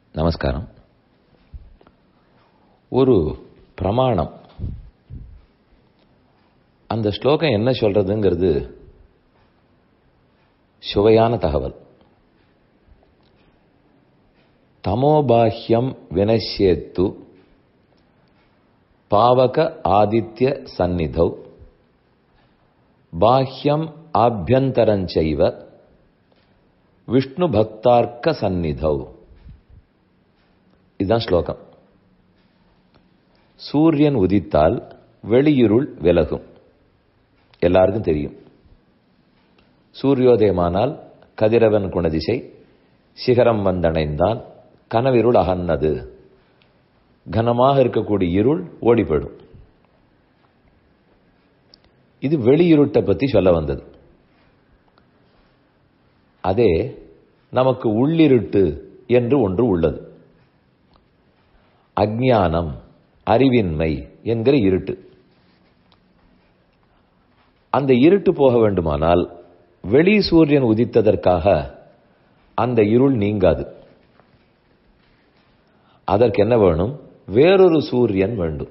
நமஸ்காரம் ஒரு பிரமாணம் அந்த ஸ்லோகம் என்ன சொல்றதுங்கிறது சுவையான தகவல் தமோபாஹ்யம் வினஷ்யேத்து பாவக ஆதித்ய சந்நிதௌ பாஹ்யம் ஆபியந்தரஞ்சைவ விஷ்ணு பக்தார்க்க சந்நிதௌ இதுதான் ஸ்லோகம் சூரியன் உதித்தால் வெளியிருள் விலகும் எல்லாருக்கும் தெரியும் சூரியோதயமானால் கதிரவன் குணதிசை சிகரம் வந்தடைந்தான் கனவிருள் அகன்னது கனமாக இருக்கக்கூடிய இருள் ஓடிப்படும் இது வெளியிருட்டை பத்தி சொல்ல வந்தது அதே நமக்கு உள்ளிருட்டு என்று ஒன்று உள்ளது அஜானம் அறிவின்மை என்கிற இருட்டு அந்த இருட்டு போக வேண்டுமானால் வெளி சூரியன் உதித்ததற்காக அந்த இருள் நீங்காது அதற்கு என்ன வேணும் வேறொரு சூரியன் வேண்டும்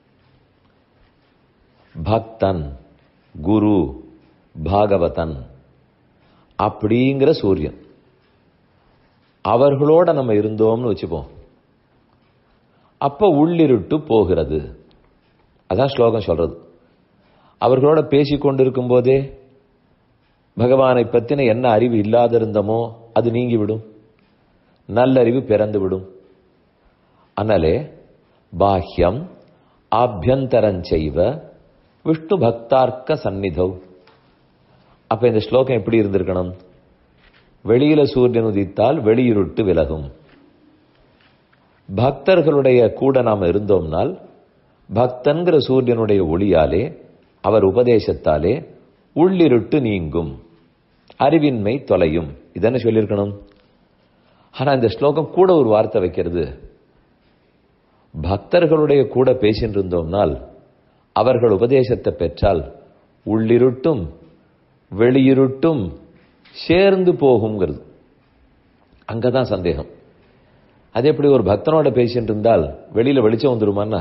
பக்தன் குரு பாகவதன் அப்படிங்கிற சூரியன் அவர்களோட நம்ம இருந்தோம்னு வச்சுப்போம் அப்ப உள்ளிருட்டு போகிறது அதான் ஸ்லோகம் சொல்றது அவர்களோட பேசிக் கொண்டிருக்கும் போதே பகவானை பத்தின என்ன அறிவு இல்லாதிருந்தமோ அது நீங்கிவிடும் நல்லறிவு பிறந்து விடும் அதனாலே பாஹ்யம் ஆபியந்தரஞ்செய்வ விஷ்ணு பக்தார்க்க சந்நிதவ் அப்ப இந்த ஸ்லோகம் எப்படி இருந்திருக்கணும் வெளியில சூரியன் உதித்தால் வெளியிருட்டு விலகும் பக்தர்களுடைய கூட நாம் இருந்தோம்னால் பக்தன்கிற சூரியனுடைய ஒளியாலே அவர் உபதேசத்தாலே உள்ளிருட்டு நீங்கும் அறிவின்மை தொலையும் இதென்ன சொல்லியிருக்கணும் ஆனா இந்த ஸ்லோகம் கூட ஒரு வார்த்தை வைக்கிறது பக்தர்களுடைய கூட பேசிட்டு இருந்தோம்னால் அவர்கள் உபதேசத்தை பெற்றால் உள்ளிருட்டும் வெளியிருட்டும் சேர்ந்து போகுங்கிறது அங்கதான் சந்தேகம் அது எப்படி ஒரு பக்தனோட பேசிட்டு இருந்தால் வெளியில வெளிச்சம் வந்துருமான்னா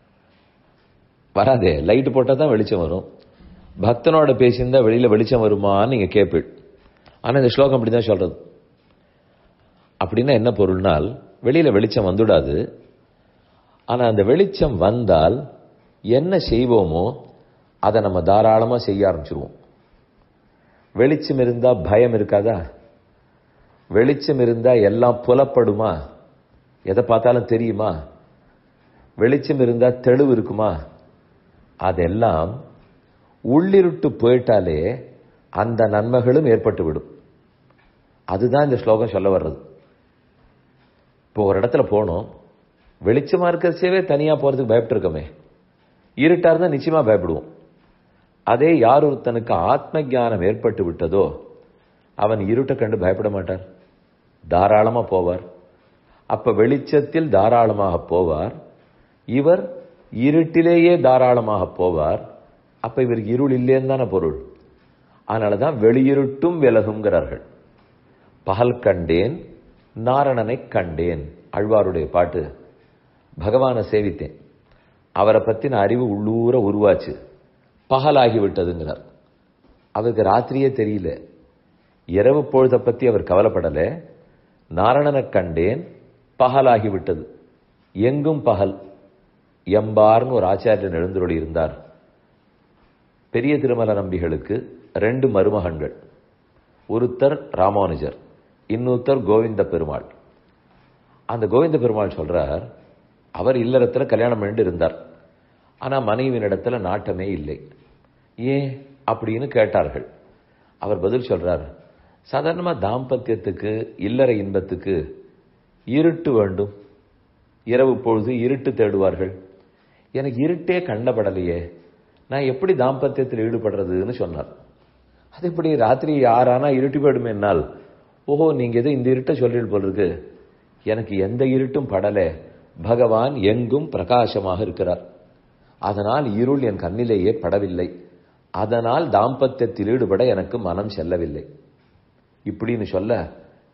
வராதே லைட் போட்டா தான் வெளிச்சம் வரும் பக்தனோட பேசியிருந்தா வெளியில வெளிச்சம் வருமான்னு நீங்க கேட்பீள் ஆனா இந்த ஸ்லோகம் அப்படிதான் சொல்றது அப்படின்னா என்ன பொருள்னால் வெளியில வெளிச்சம் வந்துடாது ஆனா அந்த வெளிச்சம் வந்தால் என்ன செய்வோமோ அதை நம்ம தாராளமா செய்ய ஆரம்பிச்சிருவோம் வெளிச்சம் இருந்தா பயம் இருக்காதா வெளிச்சம் இருந்தா எல்லாம் புலப்படுமா எதை பார்த்தாலும் தெரியுமா வெளிச்சம் இருந்தா தெளிவு இருக்குமா அதெல்லாம் உள்ளிருட்டு போயிட்டாலே அந்த நன்மைகளும் ஏற்பட்டு விடும் அதுதான் இந்த ஸ்லோகம் சொல்ல வர்றது இப்போ ஒரு இடத்துல போனோம் வெளிச்சமா இருக்கிறச்சேவே தனியா போறதுக்கு பயப்பட்டிருக்கோமே இருட்டா இருந்தா நிச்சயமா பயப்படுவோம் அதே யார் ஒருத்தனுக்கு ஆத்ம ஜானம் ஏற்பட்டு விட்டதோ அவன் இருட்டை கண்டு பயப்பட மாட்டார் தாராளமா போவார் அப்ப வெளிச்சத்தில் தாராளமாக போவார் இவர் இருட்டிலேயே தாராளமாக போவார் அப்ப இவருக்கு இருள் இல்லேன்னு தானே பொருள் அதனாலதான் வெளியிருட்டும் விலகுங்கிறார்கள் பகல் கண்டேன் நாரணனை கண்டேன் அழ்வாருடைய பாட்டு பகவானை சேவித்தேன் அவரை பத்தின அறிவு உள்ளூர உருவாச்சு பகலாகி விட்டதுங்கிறார் அவருக்கு ராத்திரியே தெரியல இரவு பொழுத பத்தி அவர் கவலைப்படல நாரணனை கண்டேன் பகலாகி விட்டது எங்கும் பகல் எம்பார்னு ஒரு ஆச்சாரியன் எழுந்தருளி இருந்தார் பெரிய திருமல நம்பிகளுக்கு ரெண்டு மருமகன்கள் ஒருத்தர் ராமானுஜர் இன்னொருத்தர் கோவிந்த பெருமாள் அந்த கோவிந்த பெருமாள் சொல்றார் அவர் இல்லறத்துல கல்யாணம் பண்ணிட்டு இருந்தார் ஆனா மனைவியினிடத்துல நாட்டமே இல்லை ஏன் அப்படின்னு கேட்டார்கள் அவர் பதில் சொல்றார் சாதாரணமா தாம்பத்தியத்துக்கு இல்லற இன்பத்துக்கு இருட்டு வேண்டும் இரவு பொழுது இருட்டு தேடுவார்கள் எனக்கு இருட்டே கண்டபடலையே நான் எப்படி தாம்பத்தியத்தில் ஈடுபடுறதுன்னு சொன்னார் அது எப்படி ராத்திரி யாரானா இருட்டி போயிடுமே என்னால் ஓஹோ நீங்க எதோ இந்த இருட்டை சொல்றீள் போல் இருக்கு எனக்கு எந்த இருட்டும் படல பகவான் எங்கும் பிரகாசமாக இருக்கிறார் அதனால் இருள் என் கண்ணிலேயே படவில்லை அதனால் தாம்பத்தியத்தில் ஈடுபட எனக்கு மனம் செல்லவில்லை இப்படின்னு சொல்ல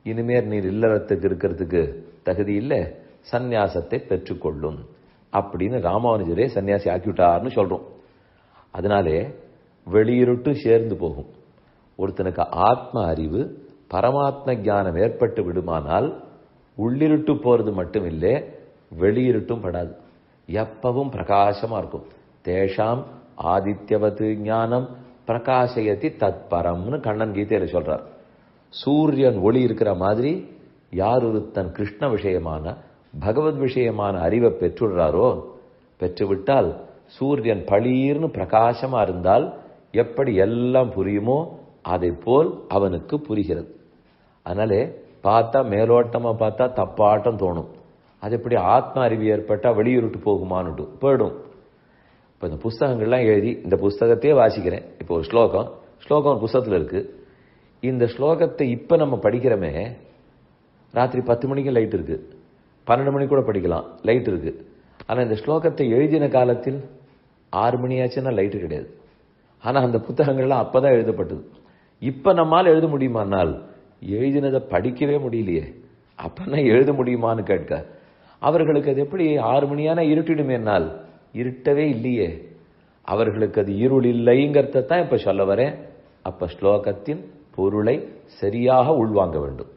இனிமேல் நீர் இல்லறத்துக்கு இருக்கிறதுக்கு தகுதி இல்லை சந்நியாசத்தை பெற்றுக்கொள்ளும் அப்படின்னு ராமானுஜரே சன்னியாசி ஆக்கிவிட்டார்னு சொல்றோம் அதனாலே வெளியிருட்டு சேர்ந்து போகும் ஒருத்தனுக்கு ஆத்ம அறிவு பரமாத்ம ஞானம் ஏற்பட்டு விடுமானால் உள்ளிருட்டு போறது மட்டும் இல்லை வெளியிருட்டும் படாது எப்பவும் பிரகாசமா இருக்கும் தேஷாம் ஆதித்யவத்து ஞானம் பிரகாசயதி தத்பரம்னு கண்ணன் கீதையில சொல்றார் சூரியன் ஒளி இருக்கிற மாதிரி யார் ஒருத்தன் கிருஷ்ண விஷயமான பகவத் விஷயமான அறிவை பெற்றுடுறாரோ பெற்றுவிட்டால் சூரியன் பளீர்னு பிரகாசமா இருந்தால் எப்படி எல்லாம் புரியுமோ அதை போல் அவனுக்கு புரிகிறது அதனாலே பார்த்தா மேலோட்டமா பார்த்தா தப்பாட்டம் தோணும் அது எப்படி ஆத்ம அறிவு ஏற்பட்டா வெளியூருட்டு போகுமான்னுட்டு போயிடும் இப்போ இந்த புஸ்தகங்கள்லாம் எழுதி இந்த புஸ்தகத்தையே வாசிக்கிறேன் இப்போ ஒரு ஸ்லோகம் ஸ்லோகம் ஒரு புஸ்தகத்தில் இருக்கு இந்த ஸ்லோகத்தை இப்போ நம்ம படிக்கிறோமே ராத்திரி பத்து மணிக்கு லைட் இருக்கு பன்னெண்டு மணிக்கு கூட படிக்கலாம் லைட் இருக்கு ஆனால் இந்த ஸ்லோகத்தை எழுதின காலத்தில் ஆறு மணி ஆச்சுன்னா லைட்டு கிடையாது ஆனால் அந்த புத்தகங்கள்லாம் அப்பதான் எழுதப்பட்டது இப்போ நம்மால் எழுத முடியுமானால் எழுதினதை படிக்கவே முடியலையே அப்பனா எழுத முடியுமான்னு கேட்க அவர்களுக்கு அது எப்படி ஆறு மணியான இருட்டிடுமேனால் இருட்டவே இல்லையே அவர்களுக்கு அது இருள் இல்லைங்கிறத தான் இப்ப சொல்ல வரேன் அப்ப ஸ்லோகத்தின் பொருளை சரியாக உள்வாங்க வேண்டும்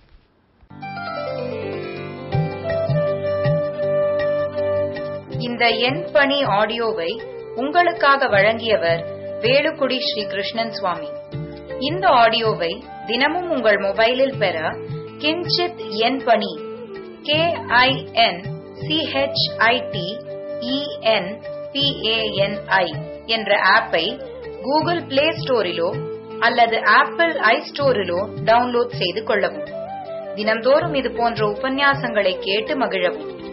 இந்த எண் பணி ஆடியோவை உங்களுக்காக வழங்கியவர் வேலுக்குடி ஸ்ரீ கிருஷ்ணன் சுவாமி இந்த ஆடியோவை தினமும் உங்கள் மொபைலில் பெற கிஞ்சித் எண் பணி கே ஐ என் சிஹெச்ஐடி இஎன் பிஏஎன்ஐ என்ற ஆப்பை கூகுள் பிளே ஸ்டோரிலோ அல்லது ஆப்பிள் ஐ ஸ்டோரிலோ டவுன்லோட் செய்து கொள்ளவும் தினம்தோறும் இது போன்ற உபன்யாசங்களை கேட்டு மகிழவும்